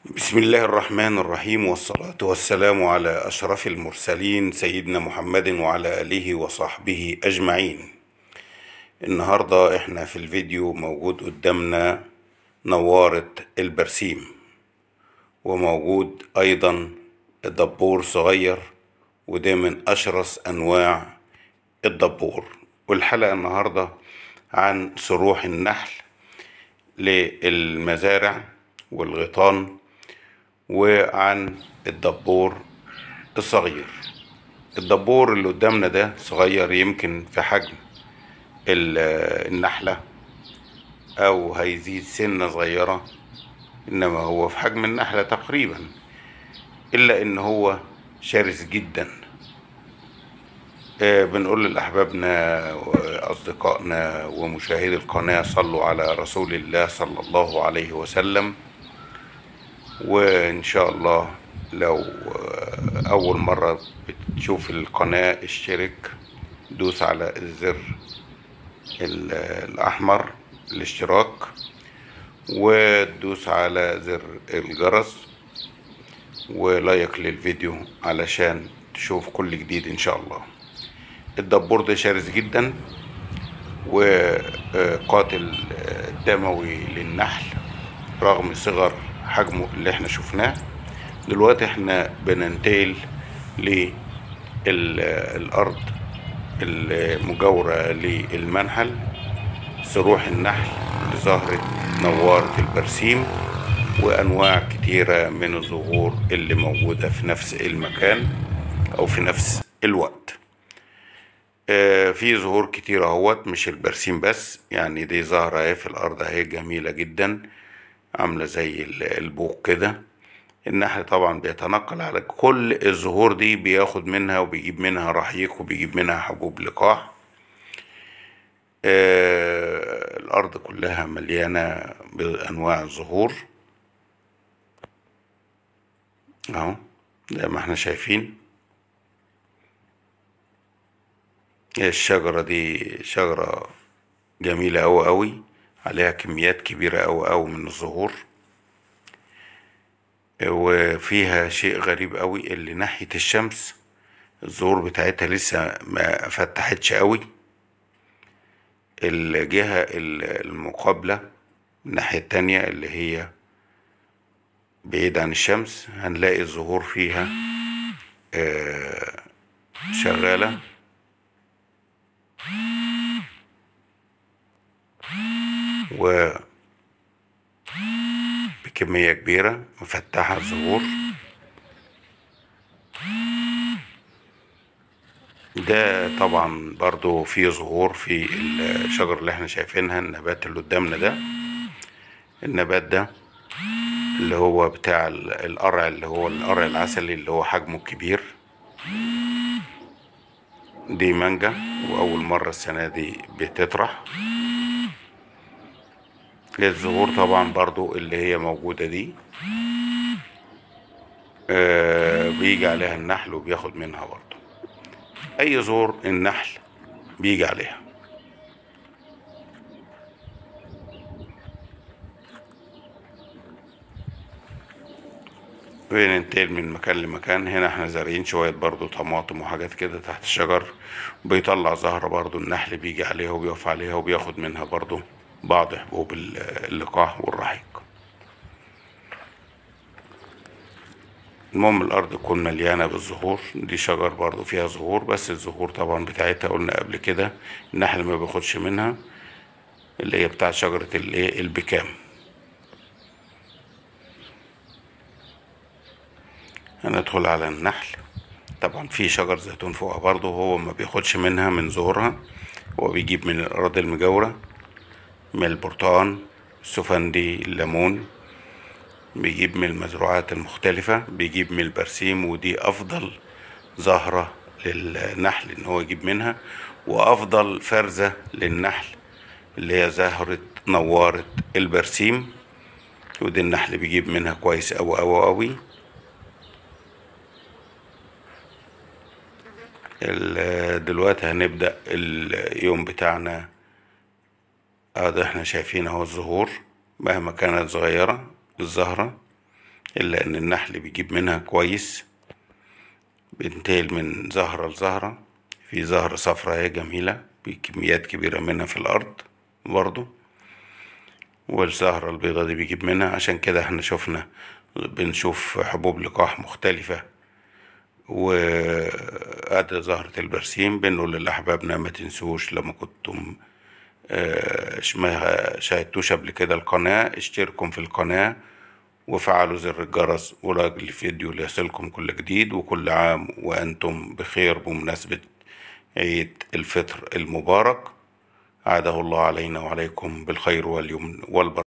بسم الله الرحمن الرحيم والصلاة والسلام على أشرف المرسلين سيدنا محمد وعلى آله وصحبه أجمعين النهاردة احنا في الفيديو موجود قدامنا نوارة البرسيم وموجود أيضا الدبور صغير وده من أشرس أنواع الدبور والحلقة النهاردة عن سروح النحل للمزارع والغيطان وعن الدبور الصغير الدبور اللي قدامنا ده صغير يمكن في حجم ال- النحلة أو هيزيد سنة صغيرة إنما هو في حجم النحلة تقريبا إلا إن هو شرس جدا آه، بنقول لأحبابنا وأصدقائنا ومشاهدي القناة صلوا على رسول الله صلى الله عليه وسلم وإن شاء الله لو آه، أول مرة بتشوف القناة اشترك دوس على الزر ال- الأحمر الاشتراك وتدوس على زر الجرس ولايك للفيديو علشان تشوف كل جديد إن شاء الله الدبور ده شرس جدا وقاتل دموي للنحل رغم صغر حجمه اللي احنا شفناه دلوقتي احنا بننتقل للأرض المجاورة للمنحل سروح النحل لزهرة نوارة البرسيم وأنواع كتيرة من الزهور اللي موجودة في نفس المكان أو في نفس الوقت آه، في زهور كتير اهوت مش البرسيم بس يعني دي زهرة اهي في الأرض اهي جميلة جدا عاملة زي ال- البوق كده النحل طبعا بيتنقل على كل الزهور دي بياخد منها وبيجيب منها رحيق وبيجيب منها حبوب لقاح آه، الأرض كلها مليانة بأنواع الزهور أهو زي ما احنا شايفين الشجرة دي شجرة جميلة أوي أوي عليها كميات كبيرة أوي أوي من الزهور وفيها شيء غريب أوي اللي ناحية الشمس الزهور بتاعتها لسه ما فتحتش أوي الجهة ال- المقابلة الناحية التانية اللي هي بعيد عن الشمس هنلاقي الزهور فيها آه، شغالة و بكمية كبيرة مفتحة الزهور ده طبعا برضو فيه زهور في الشجر اللي احنا شايفينها النبات اللي قدامنا ده النبات ده اللي هو بتاع ال- القرع اللي هو القرع العسلي اللي هو حجمه كبير دي مانجا وأول مرة السنة دي بتطرح الزهور طبعا برضو اللي هي موجودة دي آه بيجي عليها النحل وبياخد منها برضو أي زهور النحل بيجي عليها بننتقل من مكان لمكان هنا احنا زارعين شوية برضو طماطم وحاجات كده تحت الشجر بيطلع زهرة برضو النحل بيجي عليها وبيقف عليها وبياخد منها برضو بعض حبوب ال- اللقاح والرحيق المهم الأرض تكون مليانة بالزهور دي شجر برضو فيها زهور بس الزهور طبعا بتاعتها قلنا قبل كده النحل ما بياخدش منها اللي هي بتاعت شجرة الايه البكام هندخل على النحل طبعا في شجر زيتون فوقها برضه هو ما بياخدش منها من زهورها هو بيجيب من الأراضي المجاورة من البرتقال السفندي الليمون بيجيب من المزروعات المختلفة بيجيب من البرسيم ودي أفضل زهرة للنحل إن هو يجيب منها وأفضل فرزة للنحل اللي هي زهرة نوارة البرسيم ودي النحل بيجيب منها كويس أوي أوي أوي ال- دلوقتي هنبدأ اليوم بتاعنا اه ده احنا شايفين اهو الزهور مهما كانت صغيرة الزهرة إلا إن النحل بيجيب منها كويس بينتقل من زهرة لزهرة في زهرة صفرا هي جميلة بكميات كبيرة منها في الأرض برضو والزهرة البيضة دي بيجيب منها عشان كده احنا شفنا بنشوف حبوب لقاح مختلفة وأدي زهرة البرسيم بنقول لأحبابنا ما تنسوش لما كنتم آه، ما شاهدتوش قبل كده القناة اشتركوا في القناة وفعلوا زر الجرس ولايك الفيديو ليصلكم كل جديد وكل عام وأنتم بخير بمناسبة عيد الفطر المبارك عاده الله علينا وعليكم بالخير واليمن والبركة